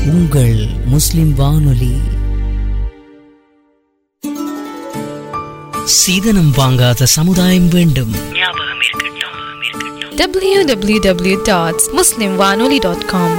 உங்கள் முஸ்லிம் வானொலி சீதனம் வாங்காத சமுதாயம் வேண்டும் www.muslimwanoli.com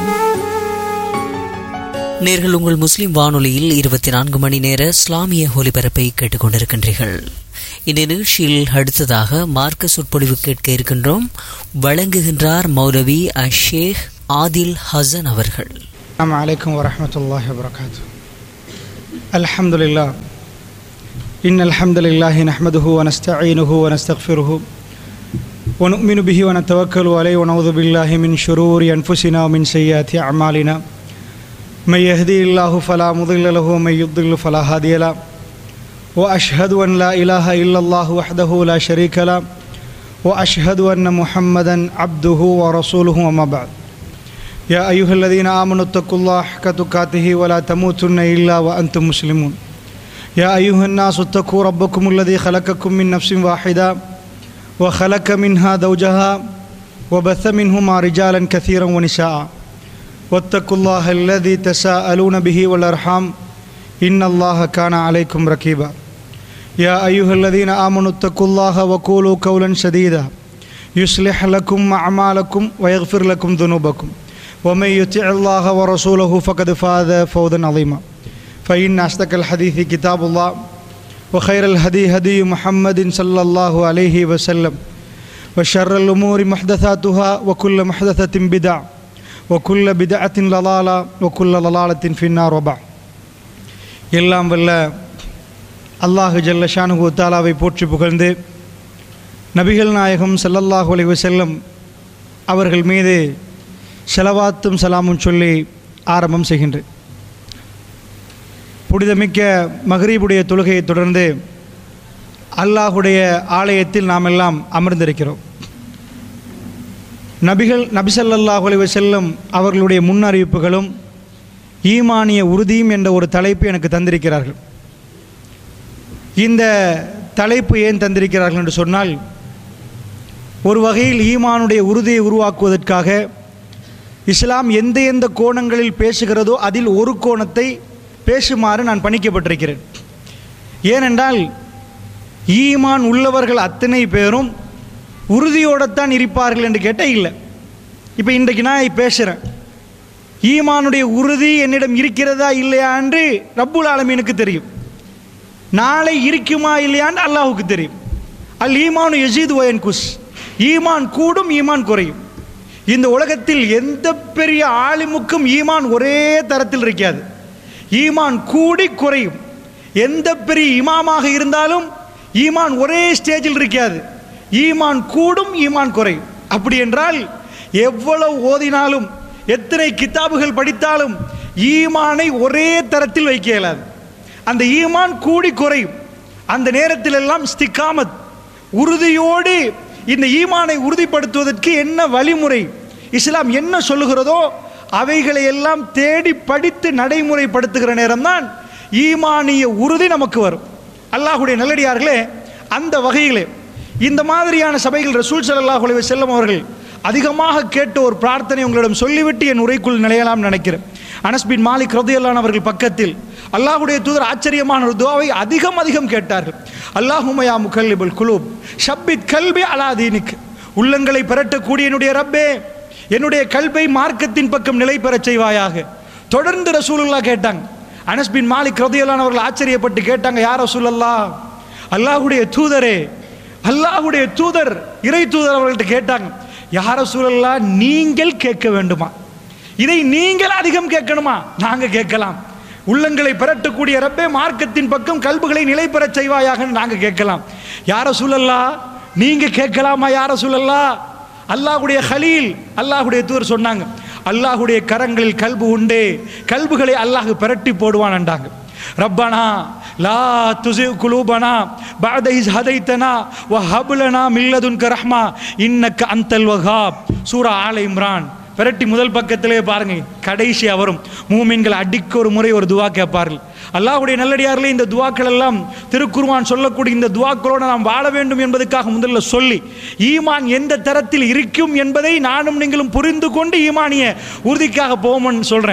நேர்கள் உங்கள் முஸ்லிம் வானொலியில் இருபத்தி நான்கு மணி நேர இஸ்லாமிய ஒலிபரப்பை கேட்டுக்கொண்டிருக்கின்றீர்கள் இந்த நிகழ்ச்சியில் அடுத்ததாக மார்க்க சொற்பொழிவு கேட்க இருக்கின்றோம் வழங்குகின்றார் மௌலவி அஷேக் ஆதில் ஹசன் அவர்கள் السلام عليكم ورحمة الله وبركاته الحمد لله إن الحمد لله نحمده ونستعينه ونستغفره ونؤمن به ونتوكل عليه ونعوذ بالله من شرور أنفسنا ومن سيئات أعمالنا من يهدي الله فلا مضل له ومن يضلل فلا هادي له وأشهد أن لا إله إلا الله وحده لا شريك له وأشهد أن محمدا عبده ورسوله وما بعد يا أيها الذين آمنوا اتقوا الله حق تقاته ولا تموتن إلا وأنتم مسلمون يا أيها الناس اتقوا ربكم الذي خلقكم من نفس واحدة وخلق منها زوجها وبث منهما رجالا كثيرا ونساء واتقوا الله الذي تساءلون به والأرحام إن الله كان عليكم رقيبا يا أيها الذين آمنوا اتقوا الله وقولوا قولا سديدا يصلح لكم أعمالكم ويغفر لكم ذنوبكم ومن يطع الله ورسوله فقد فاز فوزا عظيما فإن أصدق الحديث كتاب الله وخير الهدي هدي محمد صلى الله عليه وسلم وشر الأمور محدثاتها وكل محدثة بدع وكل بدعة ضلالة وكل ضلالة في النار وبعد எல்லாம் வல்ல அல்லாஹு ஜல்ல ஷானுகு தாலாவை போற்றி புகழ்ந்து நபிகள் நாயகம் ஸல்லல்லாஹு அலைஹி வஸல்லம் அவர்கள் மீது செலவாத்தும் சலாமும் சொல்லி ஆரம்பம் செய்கின்றேன் புனிதமிக்க மகரீபுடைய தொழுகையை தொடர்ந்து அல்லாஹுடைய ஆலயத்தில் நாம் எல்லாம் அமர்ந்திருக்கிறோம் நபிகள் நபிசல்லாஹு அலைஹி வஸல்லம் அவர்களுடைய முன்னறிவிப்புகளும் ஈமானிய உறுதியும் என்ற ஒரு தலைப்பு எனக்கு தந்திருக்கிறார்கள் இந்த தலைப்பு ஏன் தந்திருக்கிறார்கள் என்று சொன்னால் ஒரு வகையில் ஈமானுடைய உறுதியை உருவாக்குவதற்காக இஸ்லாம் எந்த எந்த கோணங்களில் பேசுகிறதோ அதில் ஒரு கோணத்தை பேசுமாறு நான் பணிக்கப்பட்டிருக்கிறேன் ஏனென்றால் ஈமான் உள்ளவர்கள் அத்தனை பேரும் உறுதியோடத்தான் இருப்பார்கள் என்று கேட்டால் இல்லை இப்போ இன்றைக்கு நான் பேசுகிறேன் ஈமானுடைய உறுதி என்னிடம் இருக்கிறதா இல்லையா என்று ரப்புல் ஆலமீனுக்கு தெரியும் நாளை இருக்குமா இல்லையான்னு அல்லாஹுக்கு தெரியும் அல் ஈமானு எசீது ஒயன் குஸ் ஈமான் கூடும் ஈமான் குறையும் இந்த உலகத்தில் எந்த பெரிய ஆலிமுக்கும் ஈமான் ஒரே தரத்தில் இருக்காது ஈமான் கூடி குறையும் எந்த பெரிய இமாமாக இருந்தாலும் ஈமான் ஒரே ஸ்டேஜில் இருக்காது ஈமான் கூடும் ஈமான் குறையும் அப்படி என்றால் எவ்வளவு ஓதினாலும் எத்தனை கித்தாபுகள் படித்தாலும் ஈமானை ஒரே தரத்தில் வைக்க இயலாது அந்த ஈமான் கூடி குறையும் அந்த நேரத்தில் எல்லாம் ஸ்திகாமத் உறுதியோடு இந்த ஈமானை உறுதிப்படுத்துவதற்கு என்ன வழிமுறை இஸ்லாம் என்ன சொல்லுகிறதோ அவைகளை எல்லாம் தேடி படித்து நடைமுறைப்படுத்துகிற நேரம்தான் ஈமானிய உறுதி நமக்கு வரும் அல்லாஹுடைய நல்லடியார்களே அந்த வகையிலே இந்த மாதிரியான சபைகள் ரசூல் ஸல்லல்லாஹு அலைஹி வஸல்லம் அவர்கள் அதிகமாக கேட்ட ஒரு பிரார்த்தனை உங்களிடம் சொல்லிவிட்டு என் உரைக்குள் நிலையலாம் நினைக்கிறேன் அனஸ் பின் மாலிக் ரதியல்லான் அவர்கள் பக்கத்தில் அல்லாஹுடைய தூதர் ஆச்சரியமான ஒரு துவாவை அதிகம் அதிகம் கேட்டார்கள் அல்லாஹுமயா முகல்லிபுல் குலூப் ஷப்பித் கல்பி அலாதீனிக் உள்ளங்களை பெறட்டக்கூடிய என்னுடைய ரப்பே என்னுடைய கல்வை மார்க்கத்தின் பக்கம் நிலை பெறச் செய்வாயாக தொடர்ந்து ரசூலுல்லா கேட்டாங்க அனஸ் பின் மாலிக் ரதியல்லான் அவர்கள் ஆச்சரியப்பட்டு கேட்டாங்க யார் ரசூலல்லா அல்லாஹுடைய தூதரே அல்லாஹுடைய தூதர் இறை தூதர் அவர்கள்ட்ட கேட்டாங்க யார சூழல்லா நீங்கள் கேட்க வேண்டுமா இதை நீங்கள் அதிகம் கேட்கணுமா நாங்க கேட்கலாம் உள்ளங்களை பெறட்டக்கூடிய ரப்பே மார்க்கத்தின் பக்கம் கல்புகளை நிலை பெறச் செய்வாயாக நாங்க கேட்கலாம் யார சூழல்லா நீங்க கேட்கலாமா யார சூழல்லா அல்லாஹுடைய ஹலீல் அல்லாஹுடைய தூர் சொன்னாங்க அல்லாஹுடைய கரங்களில் கல்பு உண்டு கல்புகளை அல்லாஹ் பெரட்டி போடுவான்ண்டாங்க ரப்பனா லா துசி குலூபனா பாத இஸ் ஹதைத்தனா வ ஹபுலனா மில்லதுன்க ரஹ்மா இன்னக்க அந்தல் வஹாப் சூரா ஆல இம்ரான் பெரட்டி முதல் பக்கத்திலே பாருங்க கடைசியா வரும் மூமின்கள் அடிக்க ஒரு முறை ஒரு துவா கேட்பார்கள் அல்லாஹ்வுடைய நல்லடியார்களே இந்த துவாக்கள் எல்லாம் திருக்குர்ஆன் சொல்லக்கூடிய இந்த துவாக்களோடு நாம் வாழ வேண்டும் என்பதற்காக முதல்ல சொல்லி ஈமான் எந்த தரத்தில் இருக்கும் என்பதை நானும் நீங்களும் புரிந்து கொண்டு ஈமானிய உறுதிக்காக போவோம்னு சொல்றேன்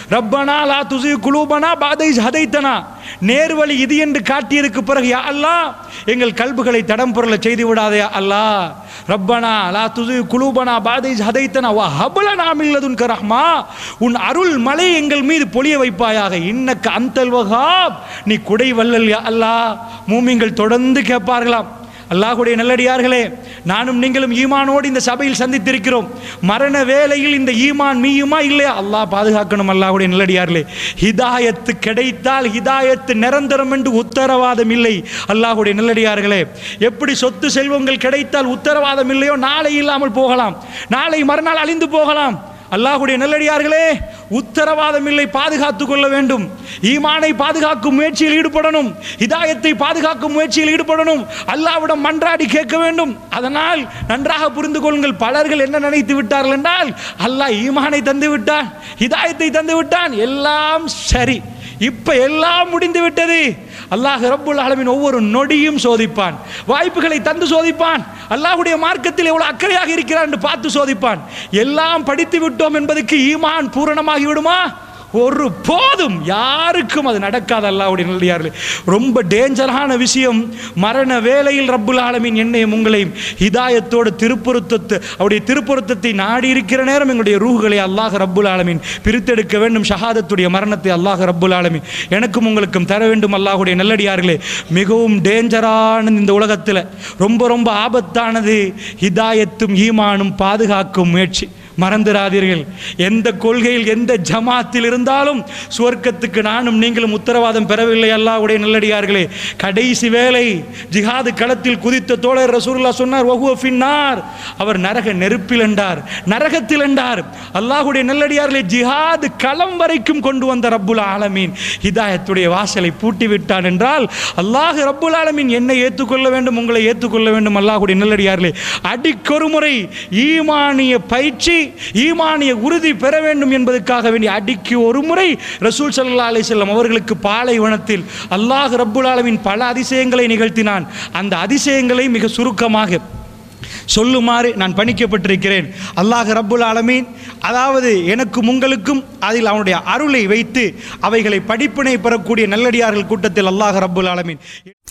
ரப்பனா லா துசி குலூபனா பாதை ஹதைத்தனா நேர்வழி இது என்று காட்டியதுக்கு பிறகு யா அல்லாஹ் எங்கள் கல்புகளை தடம் பொருள செய்து விடாதே அல்லாஹ் ரப்பனா லா துசி குலூபனா பாதை ஹதைத்தனா வா ஹபலனா மில்லதுன் ரஹ்மா உன் அருள் மலை எங்கள் மீது பொழிய வைப்பாயாக இன்னக்க அந்தல் வகாப் நீ குடை வல்லல் யா அல்லாஹ் மூமிங்கள் தொடர்ந்து கேட்பார்களாம் அல்லாஹுடைய நல்லடியார்களே நானும் நீங்களும் ஈமானோடு இந்த சபையில் சந்தித்திருக்கிறோம் மரண வேளையில் இந்த ஈமான் மீயுமா இல்லையா அல்லாஹ் பாதுகாக்கணும் அல்லாஹுடைய நல்லடியார்களே ஹிதாயத்து கிடைத்தால் ஹிதாயத்து நிரந்தரம் என்று உத்தரவாதம் இல்லை அல்லாஹுடைய நல்லடியார்களே எப்படி சொத்து செல்வங்கள் கிடைத்தால் உத்தரவாதம் இல்லையோ நாளை இல்லாமல் போகலாம் நாளை மறுநாள் அழிந்து போகலாம் அல்லாஹுடைய நல்லடியார்களே உத்தரவாதம் இல்லை பாதுகாத்துக் கொள்ள வேண்டும் ஈமானை பாதுகாக்கும் முயற்சியில் ஈடுபடணும் ஹிதாயத்தை பாதுகாக்கும் முயற்சியில் ஈடுபடணும் அல்லாவிடம் மன்றாடி கேட்க வேண்டும் அதனால் நன்றாக புரிந்து கொள்ளுங்கள் பலர்கள் என்ன நினைத்து விட்டார்கள் என்றால் அல்லாஹ் ஈமானை தந்து விட்டான் ஹிதாயத்தை தந்து விட்டான் எல்லாம் சரி இப்ப எல்லாம் முடிந்து விட்டது அல்லாஹ் ரப்புல் ஆலமின் ஒவ்வொரு நொடியும் சோதிப்பான் வாய்ப்புகளை தந்து சோதிப்பான் அல்லாஹ்வுடைய மார்க்கத்தில் எவ்வளவு அக்கறையாக இருக்கிறான் என்று பார்த்து சோதிப்பான் எல்லாம் படித்து விட்டோம் என்பதற்கு ஈமான் பூரணமாகி விடுமா ஒரு போதும் யாருக்கும் அது நடக்காது அல்லாஹ்வுடைய நல்லடியார்களே ரொம்ப டேஞ்சரான விஷயம் மரண வேளையில் ரப்புல் ஆலமின் என்னையும் உங்களையும் ஹிதாயத்தோடு திருப்பொருத்தத்து அவருடைய திருப்பொருத்தத்தை நாடி இருக்கிற நேரம் எங்களுடைய ரூஹுகளை அல்லாஹ் ரப்புல் ஆலமின் பிரித்தெடுக்க வேண்டும் ஷஹாதத்துடைய மரணத்தை அல்லாஹ் ரப்புல் ஆலமின் எனக்கும் உங்களுக்கும் தர வேண்டும் அல்லாஹுடைய நல்லடியார்களே மிகவும் டேஞ்சரானது இந்த உலகத்தில் ரொம்ப ரொம்ப ஆபத்தானது ஹிதாயத்தும் ஈமானும் பாதுகாக்கும் முயற்சி மறந்துடாதீர்கள் எந்த கொள்கையில் எந்த ஜமாத்தில் இருந்தாலும் சுவர்க்கத்துக்கு நானும் நீங்களும் உத்தரவாதம் பெறவில்லை அல்லாஹ்வுடைய நல்லடியார்களே கடைசி வேலை ஜிஹாது களத்தில் குதித்த தோழர் ரசூலுல்லாஹ் சொன்னார் வஹுவ ஃபின்னார் அவர் நரக நெருப்பில் என்றார் நரகத்தில் என்றார் அல்லாஹ்வுடைய நல்லடியார்களே ஜிஹாது களம் வரைக்கும் கொண்டு வந்த ரப்புல் ஆலமீன் ஹிதாயத்துடைய வாசலை பூட்டி விட்டான் என்றால் அல்லாஹ் ரப்புல் ஆலமீன் என்னை ஏற்றுக்கொள்ள வேண்டும் உங்களை ஏற்றுக்கொள்ள வேண்டும் அல்லாஹ்வுடைய நல்லடியார்களே அடிக்கொரு முறை ஈமானிய பயிற்சி ஈமானிய உறுதி பெற வேண்டும் என்பதற்காக வேண்டிய அடிக்கு ஒரு முறை ரசூல் ஸல்லல்லாஹு அலைஹி வஸல்லம் அவர்களுக்கு பாலைவனத்தில் அல்லாஹ் ரப்புல் ஆலமீன் பல அதிசயங்களை நிகழ்த்தினான் அந்த அதிசயங்களை மிக சுருக்கமாக சொல்லுமாறு நான் பணிக்கப்பட்டிருக்கிறேன் அல்லாஹ் ரப்புல் ஆலமீன் அதாவது எனக்கும் உங்களுக்கும் அதில் அவனுடைய அருளை வைத்து அவைகளை படிப்பினை பெறக்கூடிய நல்லடியார்கள் கூட்டத்தில் அல்லாஹ் ரப்புல் ஆலமீன்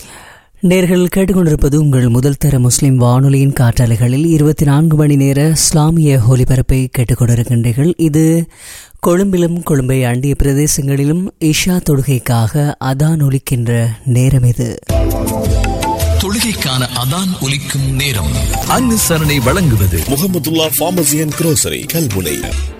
நேர்கள் கேட்டுக்கொண்டிருப்பது உங்கள் முதல் தர முஸ்லிம் வானொலியின் காற்றாலைகளில் இருபத்தி நான்கு மணி நேர இஸ்லாமிய ஒலிபரப்பை கேட்டுக்கொண்டிருக்கின்றீர்கள் இது கொழும்பிலும் கொழும்பை அண்டிய பிரதேசங்களிலும் இஷா தொழுகைக்காக அதான் ஒலிக்கின்ற நேரம் இது தொழுகைக்கான அதான் ஒலிக்கும் நேரம் அனுசரணை வழங்குவது Mohamedullah pharmacy and grocery Kalmunai